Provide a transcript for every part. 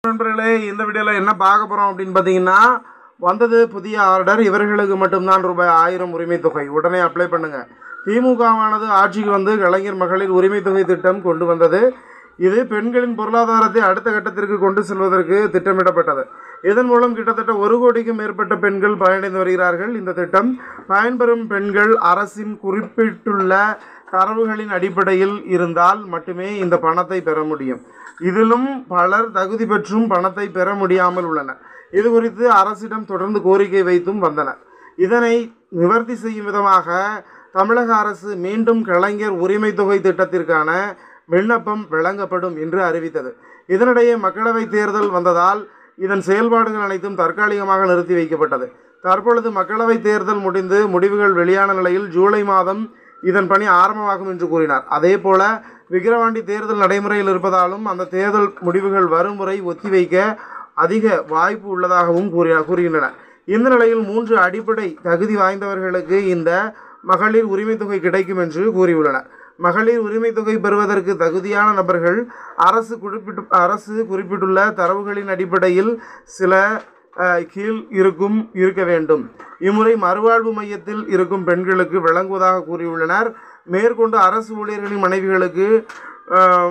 நண்பர்களே இந்த வீடியோவில் என்ன பார்க்க போகிறோம் அப்படின்னு பார்த்தீங்கன்னா வந்தது புதிய ஆர்டர் இவர்களுக்கு மட்டும்தான் ரூபாய் ஆயிரம் உரிமை தொகை உடனே அப்ளை பண்ணுங்க திமுகவானது ஆட்சிக்கு வந்து கலைஞர் மகளிர் உரிமை தொகை திட்டம் கொண்டு வந்தது இது பெண்களின் பொருளாதாரத்தை அடுத்த கட்டத்திற்கு கொண்டு செல்வதற்கு திட்டமிடப்பட்டது இதன் மூலம் கிட்டத்தட்ட ஒரு கோடிக்கும் மேற்பட்ட பெண்கள் பயனடைந்து வருகிறார்கள் இந்த திட்டம் பயன்பெறும் பெண்கள் அரசின் குறிப்பிட்டுள்ள தரவுகளின் அடிப்படையில் இருந்தால் மட்டுமே இந்த பணத்தை பெற முடியும் இதிலும் பலர் தகுதி பெற்றும் பணத்தை பெற முடியாமல் உள்ளனர் இது குறித்து அரசிடம் தொடர்ந்து கோரிக்கை வைத்தும் வந்தனர் இதனை நிவர்த்தி செய்யும் விதமாக தமிழக அரசு மீண்டும் கலைஞர் உரிமை தொகை திட்டத்திற்கான விண்ணப்பம் வழங்கப்படும் என்று அறிவித்தது இதனிடையே மக்களவைத் தேர்தல் வந்ததால் இதன் செயல்பாடுகள் அனைத்தும் தற்காலிகமாக நிறுத்தி வைக்கப்பட்டது தற்பொழுது மக்களவைத் தேர்தல் முடிந்து முடிவுகள் வெளியான நிலையில் ஜூலை மாதம் இதன் பணி ஆரம்பமாகும் என்று கூறினார் அதேபோல விக்கிரவாண்டி தேர்தல் நடைமுறையில் இருப்பதாலும் அந்த தேர்தல் முடிவுகள் வரும் முறை ஒத்திவைக்க அதிக வாய்ப்பு உள்ளதாகவும் கூறி கூறுகின்றனர் இந்த நிலையில் மூன்று அடிப்படை தகுதி வாய்ந்தவர்களுக்கு இந்த மகளிர் உரிமைத் தொகை கிடைக்கும் என்று கூறியுள்ளனர் மகளிர் உரிமைத் தொகை பெறுவதற்கு தகுதியான நபர்கள் அரசு குறிப்பிட்டு அரசு குறிப்பிட்டுள்ள தரவுகளின் அடிப்படையில் சில அஹ், கீழ் இருக்கும் இருக்க வேண்டும் இம்முறை மறுவாழ்வு மையத்தில் இருக்கும் பெண்களுக்கு வழங்குவதாக கூறியுள்ளனர் மேற்கொண்டு அரசு ஊழியர்களின் மனைவிகளுக்கு அஹ்,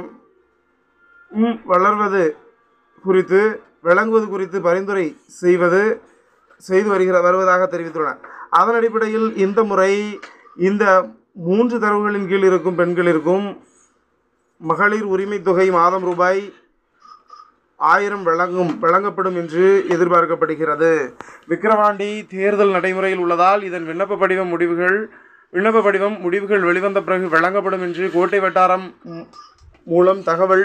ம், வளர்வது குறித்து வழங்குவது குறித்து பரிந்துரை செய்வது செய்து வருகிற வருவதாக தெரிவித்துள்ளனர் அதன் அடிப்படையில் இந்த முறை இந்த மூன்று தரவுகளின் கீழ் இருக்கும் பெண்களிற்கும் மகளிர் உரிமைத் தொகை மாதம் ரூபாய் ஆயிரம் வழங்கும் வழங்கப்படும் என்று எதிர்பார்க்கப்படுகிறது விக்கிரவாண்டி தேர்தல் நடைமுறையில் உள்ளதால் இதன் விண்ணப்ப படிவம் முடிவுகள் விண்ணப்ப படிவம் முடிவுகள் வெளிவந்த பிறகு வழங்கப்படும் என்று கோட்டை வட்டாரம் மூ- மூலம் தகவல்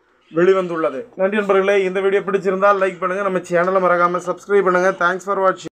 வெளிவந்துள்ளது நன்றி நண்பர்களே இந்த வீடியோ பிடிச்சிருந்தால் லைக் பண்ணுங்கள் நம்ம சேனலை மறக்காமல் சப்ஸ்கிரைப் பண்ணுங்கள் தேங்க்ஸ் ஃபார் வாட்சிங்